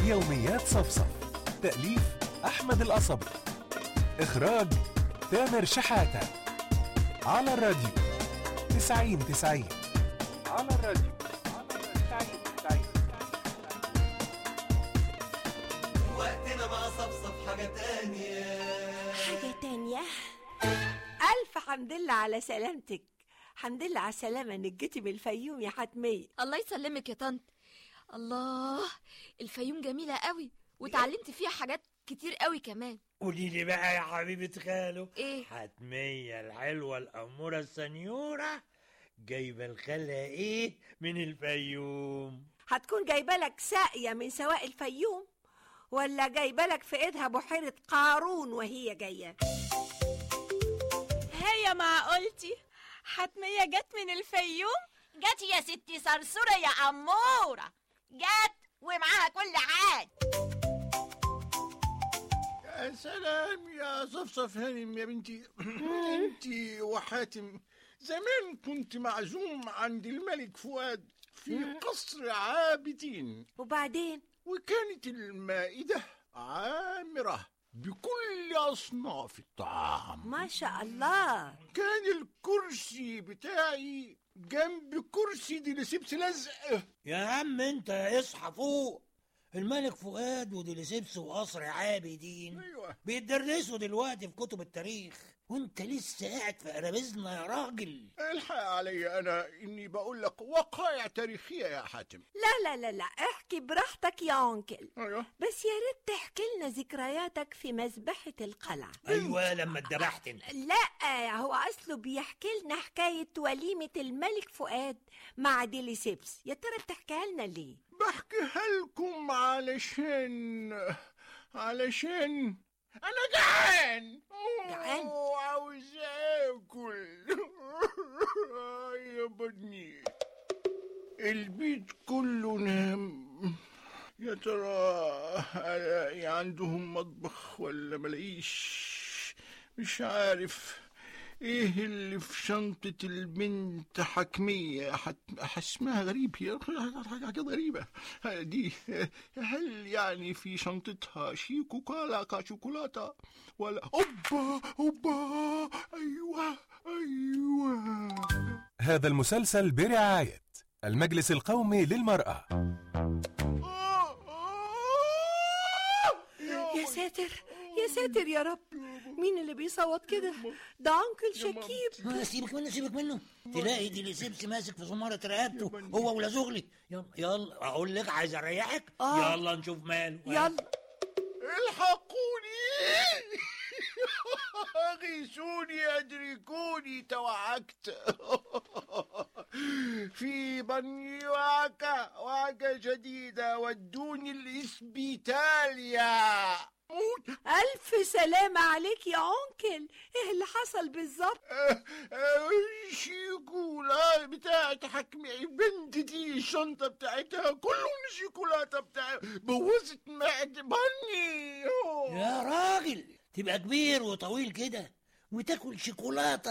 يوميات صفصف تأليف أحمد القصبي إخراج تامر شحاتة على الراديو تسعين تسعين على الراديو تسعين تسعين وقتنا مع صفصف حاجة تانية حاجة تانية ألف حمد لله على سلامتك حمد لله على السلامة إنك جيتي من الفيوم يا حتمية الله يسلمك يا طنط الله الفيوم جميلة قوي وتعلمت فيها حاجات كتير قوي كمان قولي لي بقى يا حبيبة خاله ايه حتمية الحلوة الأمورة السنيورة جايبة الخالة ايه من الفيوم هتكون جايبة لك ساقية من سواق الفيوم ولا جايبة لك في إيدها بحيرة قارون وهي جاية هي معقولتي حتمية جت من الفيوم جت يا ستي صرصورة يا أمورة جت ومعاها كل حاجة يا سلام يا صفصف هانم يا بنتي انت وحاتم زمان كنت معزوم عند الملك فؤاد في قصر عابدين وبعدين وكانت المائدة عامرة بكل أصناف الطعام ما شاء الله كان الكرسي بتاعي جنب كرسي ديليسيبس لزق يا عم انت اصحى فوق الملك فؤاد وديليسيبس وقصر عابدين أيوة بيتدرسوا دلوقتي في كتب التاريخ وانت لسه قاعد في قرابيزنا يا راجل الحق علي أنا إني بقول لك وقائع تاريخية يا حاتم لا لا لا لا احكي براحتك يا أنكل أيوة بس يا ريت تحكي لنا ذكرياتك في مذبحة القلعة ايوه لما اتذبحت انت لا هو أصله بيحكي لنا حكاية وليمة الملك فؤاد مع ديليسيبس يا ترى بتحكيها لنا ليه؟ بحكيها لكم علشان علشان انا جعان جعان؟ وعاوز اكل يا بطني البيت كله نام يا ترى ألاقي عندهم مطبخ ولا ملاقيش مش عارف ايه اللي في شنطة البنت حكمية حت... اسمها غريب هي حاجات غريبة دي هل يعني في شنطتها شيكوكالا شوكولاتة ولا اوبا اوبا ايوه ايوه هذا المسلسل برعاية المجلس القومي للمرأة يا ساتر يا ساتر يا رب مين اللي بيصوت كده؟ ده أنكل شكيب آه، سيبك منه سيبك منه تلاقي ديليسيبس ماسك في زمارة رقبته هو ولا زغلي يلا يلا اقول لك عايز اريحك آه. يلا نشوف ماله يلا الحقوني غيثوني ادركوني توعكت في بني وعكة وعكة شديدة ودوني الإسبيتاليا موت ألف سلامة عليك يا أنكل إيه اللي حصل بالظبط؟ آه، آه، شيكولا بتاعت حكمي البنت دي الشنطة بتاعتها كلهم شيكولاتة بتاع بوظت معدة بني يا راجل تبقى كبير وطويل كده وتاكل شوكولاته